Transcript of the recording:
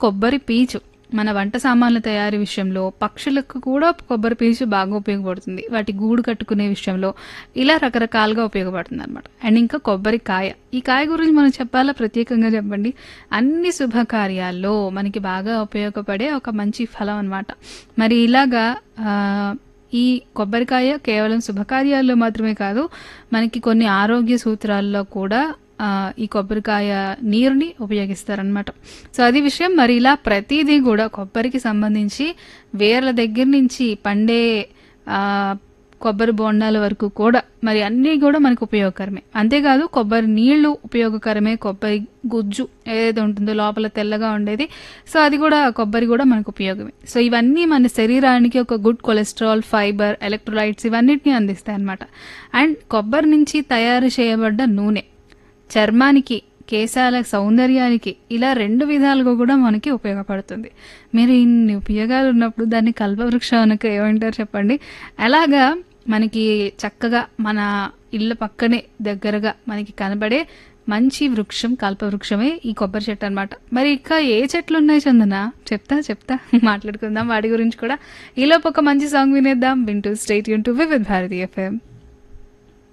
కొబ్బరి పీచు మన వంట సామాన్ల తయారీ విషయంలో పక్షులకు కూడా కొబ్బరి పీచు బాగా ఉపయోగపడుతుంది వాటి గూడు కట్టుకునే విషయంలో ఇలా రకరకాలుగా ఉపయోగపడుతుంది అనమాట అండ్ ఇంకా కొబ్బరికాయ ఈ కాయ గురించి మనం చెప్పాలా ప్రత్యేకంగా చెప్పండి అన్ని శుభకార్యాల్లో మనకి బాగా ఉపయోగపడే ఒక మంచి ఫలం అన్నమాట మరి ఇలాగా ఆ, ఈ కొబ్బరికాయ కేవలం శుభకార్యాల్లో మాత్రమే కాదు మనకి కొన్ని ఆరోగ్య సూత్రాల్లో కూడా ఆ, ఈ కొబ్బరికాయ నీరుని ఉపయోగిస్తారనమాట సో అది విషయం మరి ఇలా ప్రతిదీ కూడా కొబ్బరికి సంబంధించి వేర్ల దగ్గర నుంచి పండే ఆ, కొబ్బరి బొండాల వరకు కూడా మరి అన్నీ కూడా మనకు ఉపయోగకరమే అంతేకాదు కొబ్బరి నీళ్లు ఉపయోగకరమే కొబ్బరి గుజ్జు ఏదైతే ఉంటుందో లోపల తెల్లగా ఉండేది సో అది కూడా కొబ్బరి కూడా మనకు ఉపయోగమే సో ఇవన్నీ మన శరీరానికి ఒక గుడ్ కొలెస్ట్రాల్ ఫైబర్ ఎలక్ట్రోలైట్స్ ఇవన్నిటిని అందిస్తాయి అన్నమాట అండ్ కొబ్బరి నుంచి తయారు చేయబడ్డ నూనె చర్మానికి కేశాల సౌందర్యానికి ఇలా రెండు విధాలుగా కూడా మనకి ఉపయోగపడుతుంది మీరు ఇన్ని ఉపయోగాలు ఉన్నప్పుడు దాన్ని కల్పవృక్షం అనక ఏమంటారు చెప్పండి అలాగా మనకి చక్కగా మన ఇళ్ళ పక్కనే దగ్గరగా మనకి కనబడే మంచి వృక్షం కల్పవృక్షమే ఈ కొబ్బరి చెట్టు అన్నమాట మరి ఇంకా ఏ చెట్లు ఉన్నాయి చందన చెప్తా చెప్తా మాట్లాడుకుందాం వాటి గురించి కూడా ఈలోపు ఒక మంచి సాంగ్ వినేద్దాం వింటూ స్టేట్ యూన్ టు విత్ భారతీ ఎఫ్ఎం